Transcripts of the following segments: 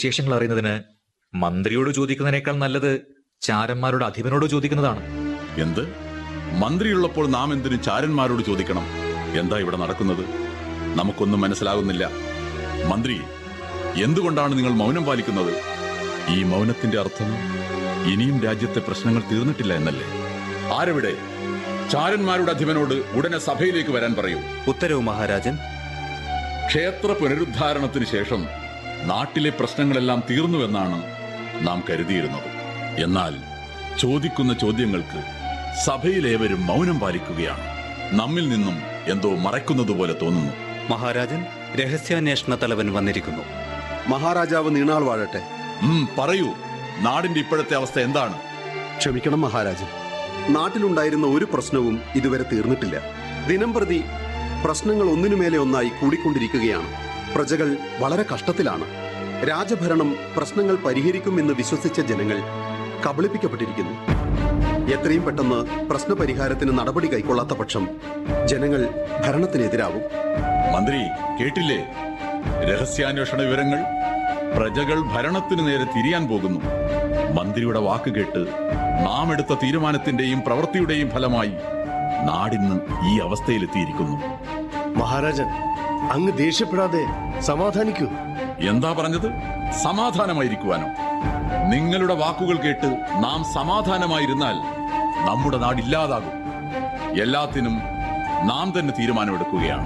വിശേഷങ്ങൾ അറിയുന്നതിന് മന്ത്രിയോട് ചോദിക്കുന്നതിനേക്കാൾ നല്ലത് ചാരന്മാരുടെ അധിപനോട് ചോദിക്കുന്നതാണ് എന്ത് മന്ത്രിയുള്ളപ്പോൾ നാം എന്തിനു ചാരന്മാരോട് ചോദിക്കണം എന്താ ഇവിടെ നടക്കുന്നത് നമുക്കൊന്നും മനസ്സിലാകുന്നില്ല മന്ത്രി എന്തുകൊണ്ടാണ് നിങ്ങൾ മൗനം പാലിക്കുന്നത് ഈ മൗനത്തിന്റെ അർത്ഥം ഇനിയും രാജ്യത്തെ പ്രശ്നങ്ങൾ തീർന്നിട്ടില്ല എന്നല്ലേ ആരെവിടെ ചാരന്മാരുടെ അധിപനോട് ഉടനെ സഭയിലേക്ക് വരാൻ പറയൂ ഉത്തരവ് മഹാരാജൻ ക്ഷേത്ര പുനരുദ്ധാരണത്തിന് ശേഷം നാട്ടിലെ പ്രശ്നങ്ങളെല്ലാം തീർന്നുവെന്നാണ് നാം കരുതിയിരുന്നത് എന്നാൽ ചോദിക്കുന്ന ചോദ്യങ്ങൾക്ക് സഭയിലേവരും മൗനം പാലിക്കുകയാണ് നമ്മിൽ നിന്നും എന്തോ മറയ്ക്കുന്നതുപോലെ തോന്നുന്നു മഹാരാജൻ രഹസ്യാന്വേഷണ തലവൻ വന്നിരിക്കുന്നു മഹാരാജാവ് നീണാൾ വാഴട്ടെ ഉം, പറയൂ നാടിന്റെ ഇപ്പോഴത്തെ അവസ്ഥ എന്താണ് ക്ഷമിക്കണം മഹാരാജൻ നാട്ടിലുണ്ടായിരുന്ന ഒരു പ്രശ്നവും ഇതുവരെ തീർന്നിട്ടില്ല ദിനംപ്രതി പ്രശ്നങ്ങൾ ഒന്നിനുമേലെ ഒന്നായി കൂടിക്കൊണ്ടിരിക്കുകയാണ് പ്രജകൾ വളരെ കഷ്ടത്തിലാണ് രാജഭരണം പ്രശ്നങ്ങൾ പരിഹരിക്കുമെന്ന് വിശ്വസിച്ച ജനങ്ങൾ കബളിപ്പിക്കപ്പെട്ടിരിക്കുന്നു എത്രയും പെട്ടെന്ന് പ്രശ്നപരിഹാരത്തിന് നടപടി കൈക്കൊള്ളാത്ത പക്ഷം ജനങ്ങൾ ഭരണത്തിനെതിരാവും മന്ത്രി കേട്ടില്ലേ രഹസ്യാന്വേഷണ വിവരങ്ങൾ പ്രജകൾ ഭരണത്തിനു നേരെ തിരിയാൻ പോകുന്നു മന്ത്രിയുടെ വാക്ക് കേട്ട് നാം എടുത്ത തീരുമാനത്തിന്റെയും പ്രവൃത്തിയുടെയും ഫലമായി നാടിന്ന് ഈ അവസ്ഥയിലെത്തിയിരിക്കുന്നു മഹാരാജൻ അങ്ങ് ദേഷ്യപ്പെടാതെ സമാധാനിക്കൂ എന്താ പറഞ്ഞത് സമാധാനമായിരിക്കുവാനോ നിങ്ങളുടെ വാക്കുകൾ കേട്ട് നാം സമാധാനമായിരുന്നാൽ നമ്മുടെ നാടില്ലാതാകും എല്ലാത്തിനും നാം തന്നെ തീരുമാനമെടുക്കുകയാണ്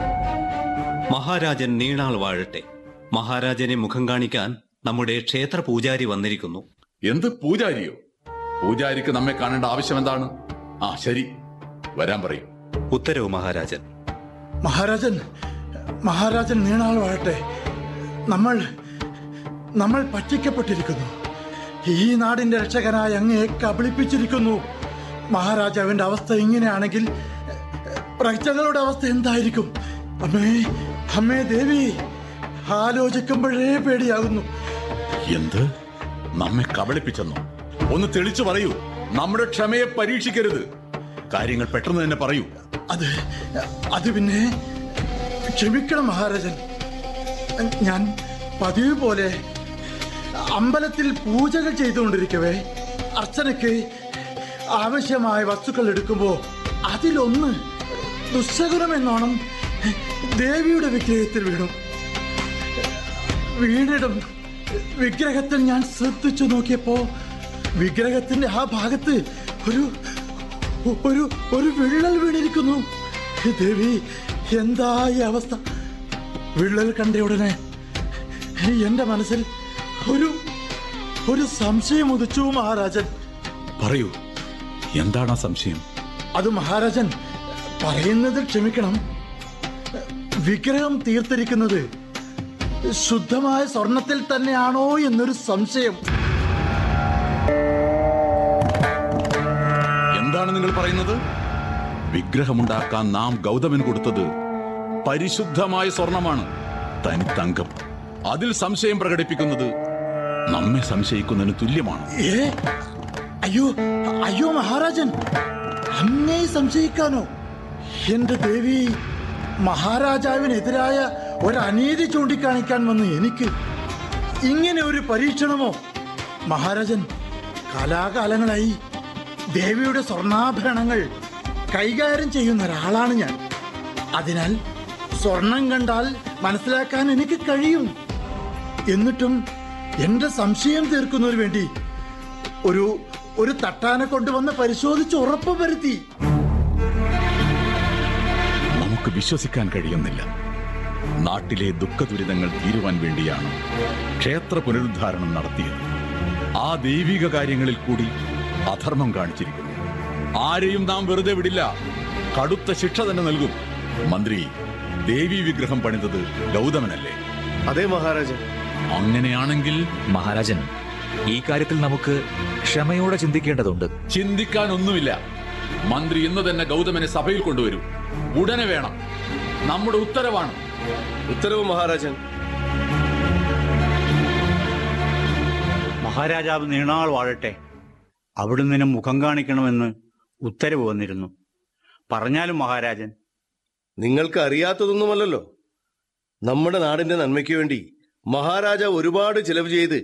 മഹാരാജൻ നീണാൾ വാഴട്ടെ മഹാരാജനെ മുഖം കാണിക്കാൻ നമ്മുടെ ക്ഷേത്ര പൂജാരി വന്നിരിക്കുന്നു എന്ത് പൂജാരിയോ പൂജാരിക്ക് നമ്മെ കാണേണ്ട ആവശ്യം എന്താണ് ആ ശരി വരാൻ പറയും ഉത്തരവ് മഹാരാജൻ മഹാരാജൻ മഹാരാജൻ നീണാൾ വാഴട്ടെ നമ്മൾ നമ്മൾ പറ്റിക്കപ്പെട്ടിരിക്കുന്നു ഈ നാടിന്റെ രക്ഷകനായ അങ്ങയെ കബളിപ്പിച്ചിരിക്കുന്നു മഹാരാജാവിന്റെ അവസ്ഥ ഇങ്ങനെയാണെങ്കിൽ പ്രജകളുടെ അവസ്ഥ എന്തായിരിക്കും അമ്മേ അമ്മേ ദേവി ആലോചിക്കുമ്പോഴേ പേടിയാകുന്നു എന്ത് നമ്മെ കബളിപ്പിച്ചെന്നോ ഒന്ന് തെളിച്ചു പറയൂ നമ്മുടെ ക്ഷമയെ പരീക്ഷിക്കരുത് കാര്യങ്ങൾ പെട്ടെന്ന് തന്നെ പറയൂ അത് അത് പിന്നെ ക്ഷമിക്കണം മഹാരാജൻ ഞാൻ പതിവ് പോലെ അമ്പലത്തിൽ പൂജകൾ ചെയ്തുകൊണ്ടിരിക്കവേ അർച്ചനയ്ക്ക് ആവശ്യമായ വസ്തുക്കൾ എടുക്കുമ്പോൾ അതിലൊന്ന് ദുസ്സകുലം എന്നോണം ദേവിയുടെ വിഗ്രഹത്തിൽ വീണു വീണിടും വിഗ്രഹത്തിൽ ഞാൻ ശ്രദ്ധിച്ചു നോക്കിയപ്പോ വിഗ്രഹത്തിന്റെ ആ ഭാഗത്ത് ഒരു ഒരു ഒരു വിള്ളൽ വീണിരിക്കുന്നു ദേവി എന്താ ഈ അവസ്ഥ വിള്ളൽ കണ്ട ഉടനെ എന്റെ മനസ്സിൽ ഒരു ഒരു സംശയം ഉദിച്ചു മഹാരാജൻ പറയൂ എന്താണ് ആ സംശയം അത് മഹാരാജൻ പറയുന്നത് ക്ഷമിക്കണം വിഗ്രഹം തീർത്തിരിക്കുന്നത് ശുദ്ധമായ സ്വർണത്തിൽ തന്നെയാണോ എന്നൊരു സംശയം എന്താണ് നിങ്ങൾ പറയുന്നത് വിഗ്രഹമുണ്ടാക്കാൻ നാം ഗൗതമൻ കൊടുത്തത് പരിശുദ്ധമായ സ്വർണമാണ് തനിത്തങ്കം അതിൽ സംശയം പ്രകടിപ്പിക്കുന്നത് നമ്മെ സംശയിക്കുന്നതിന് തുല്യമാണ് ഏ അയ്യോ അയ്യോ മഹാരാജൻ അങ്ങേ സംശയിക്കാനോ എന്റെ ദേവി മഹാരാജാവിനെതിരായ ഒരു അനീതി ചൂണ്ടിക്കാണിക്കാൻ വന്ന എനിക്ക് ഇങ്ങനെ ഒരു പരീക്ഷണമോ മഹാരാജൻ കാലാകാലങ്ങളായി ദേവിയുടെ സ്വർണ്ണാഭരണങ്ങൾ കൈകാര്യം ചെയ്യുന്ന ഒരാളാണ് ഞാൻ അതിനാൽ സ്വർണം കണ്ടാൽ മനസ്സിലാക്കാൻ എനിക്ക് കഴിയും എന്നിട്ടും എന്റെ സംശയം തീർക്കുന്നതിന് വേണ്ടി ഒരു ഒരു തട്ടാനെ കൊണ്ടുവന്ന് പരിശോധിച്ച് ഉറപ്പ് വരുത്തി നമുക്ക് വിശ്വസിക്കാൻ കഴിയുന്നില്ല നാട്ടിലെ ദുഃഖദുരിതങ്ങൾ തീരുവാൻ വേണ്ടിയാണ് ക്ഷേത്ര പുനരുദ്ധാരണം നടത്തിയത് ആ ദൈവിക കാര്യങ്ങളിൽ കൂടി അധർമ്മം കാണിച്ചിരിക്കുന്നു ആരെയും നാം വെറുതെ വിടില്ല കടുത്ത ശിക്ഷ തന്നെ നൽകും മന്ത്രി ദേവി വിഗ്രഹം പണിതത് ഗൗതമനല്ലേ അതെ മഹാരാജൻ അങ്ങനെയാണെങ്കിൽ മഹാരാജൻ ഈ കാര്യത്തിൽ നമുക്ക് ക്ഷമയോടെ ചിന്തിക്കേണ്ടതുണ്ട് ചിന്തിക്കാനൊന്നുമില്ല മന്ത്രി ഇന്ന് തന്നെ ഗൗതമനെ സഭയിൽ കൊണ്ടുവരൂ ഉടനെ വേണം നമ്മുടെ ഉത്തരവാണ് ഉത്തരവ് മഹാരാജൻ മഹാരാജാവ് നീണാൾ വാഴട്ടെ അവിടുന്ന് മുഖം കാണിക്കണമെന്ന് ഉത്തരവ് വന്നിരുന്നു പറഞ്ഞാലും മഹാരാജൻ നിങ്ങൾക്ക് അറിയാത്തതൊന്നുമല്ലല്ലോ നമ്മുടെ നാടിന്റെ നന്മയ്ക്ക് വേണ്ടി മഹാരാജ ഒരുപാട് ചിലവ് ചെയ്ത്